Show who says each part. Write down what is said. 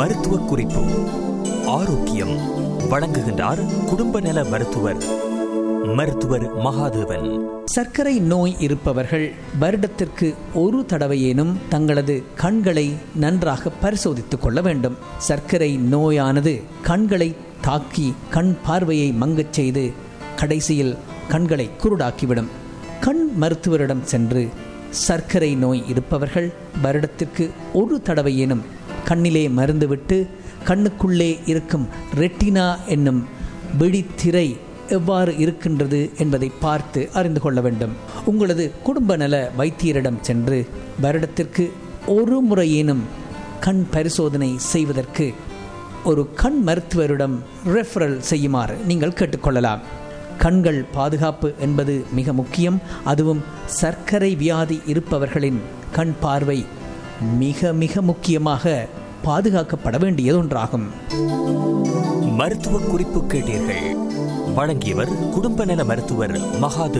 Speaker 1: மருத்துவ குறிப்பு ஆரோக்கியம் வழங்குகின்றார் குடும்ப நல மருத்துவர் மருத்துவர் மகாதேவன்
Speaker 2: சர்க்கரை நோய் இருப்பவர்கள் வருடத்திற்கு ஒரு தடவையேனும் தங்களது கண்களை நன்றாக பரிசோதித்துக் கொள்ள வேண்டும் சர்க்கரை நோயானது கண்களை தாக்கி கண் பார்வையை மங்கச் செய்து கடைசியில் கண்களை குருடாக்கிவிடும் கண் மருத்துவரிடம் சென்று சர்க்கரை நோய் இருப்பவர்கள் வருடத்திற்கு ஒரு தடவையேனும் கண்ணிலே மருந்துவிட்டு கண்ணுக்குள்ளே இருக்கும் ரெட்டினா என்னும் விழித்திரை எவ்வாறு இருக்கின்றது என்பதை பார்த்து அறிந்து கொள்ள வேண்டும் உங்களது குடும்ப நல வைத்தியரிடம் சென்று வருடத்திற்கு ஒரு முறையேனும் கண் பரிசோதனை செய்வதற்கு ஒரு கண் மருத்துவரிடம் ரெஃபரல் செய்யுமாறு நீங்கள் கேட்டுக்கொள்ளலாம் கண்கள் பாதுகாப்பு என்பது மிக முக்கியம் அதுவும் சர்க்கரை வியாதி இருப்பவர்களின் கண் பார்வை மிக மிக முக்கியமாக பாதுகாக்கப்பட வேண்டியது ஒன்றாகும்
Speaker 1: மருத்துவ குறிப்பு கேட்டீர்கள் வழங்கியவர் குடும்ப நல மருத்துவர் மகாதேவன்